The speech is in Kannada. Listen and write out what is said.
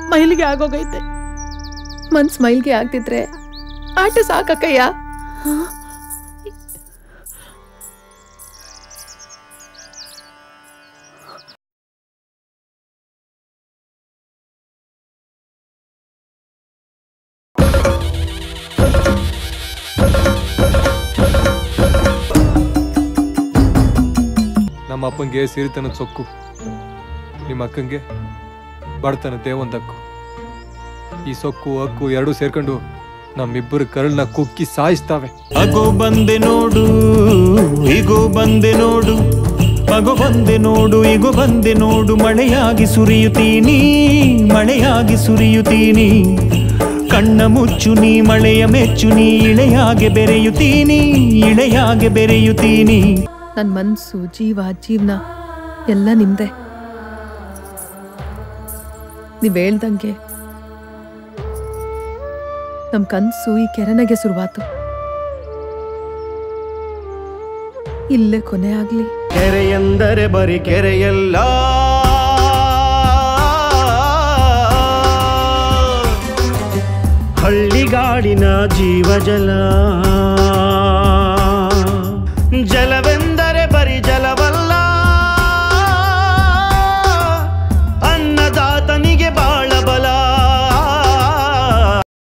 ಮೈಲಿಗೆ ಆಗೋಗೈತೆ ಮನ್ಸ್ ಮೈಲ್ಗೆ ಆಗ್ತಿದ್ರೆ ಆಟ ಸಾಕಕ್ಕಯ್ಯ ನಮ್ಮ ಅಪ್ಪಂಗೆ ಸಿರಿತನದ ಸೊಕ್ಕು ನಿಮ್ಮ ಅಕ್ಕಂಗೆ ಬಡತನದ್ದೇ ಒಂದಕ್ಕು ಈ ಸೊಕ್ಕು ಹಕ್ಕು ಎರಡೂ ಸೇರ್ಕೊಂಡು ನಮ್ಮಿಬ್ಬರು ಕರಳನ್ನ ಕುಕ್ಕಿ ಸಾಯಿಸ್ತಾವೆ ಅಗೋ ಬಂದೆ ನೋಡು ಇಗೋ ಬಂದೆ ನೋಡು ಅಗೋ ಬಂದೆ ನೋಡು ಇಗೋ ಬಂದೆ ನೋಡು ಮಳೆಯಾಗಿ ಸುರಿಯುತ್ತೀನಿ ಮಳೆಯಾಗಿ ಸುರಿಯುತ್ತೀನಿ ಕಣ್ಣ ಮುಚ್ಚು ನೀ ಮಳೆಯ ಮೆಚ್ಚು ನೀ ಇಳೆಯಾಗೆ ಬೆರೆಯುತ್ತೀನಿ ಇಳೆಯಾಗೆ ಬೆರೆಯುತ್ತೀನಿ ನನ್ನ ಮನ್ಸು ಜೀವ ಜೀವನ ಎಲ್ಲ ನಿಮ್ದೆ ನೀವ್ ಹೇಳ್ದಂಗೆ ನಮ್ ಕನ್ಸು ಈ ಕೆರೆನಗೆ ಶುರುವಾತು ಇಲ್ಲೇ ಕೊನೆ ಆಗ್ಲಿ ಕೆರೆಯೆಂದರೆ ಬರೀ ಕೆರೆಯಲ್ಲ ಹಳ್ಳಿಗಾಡಿನ ಜೀವಜಲ ಜಲವೆಂದರೆ ಬರೀ ಜಲವಲ್ಲ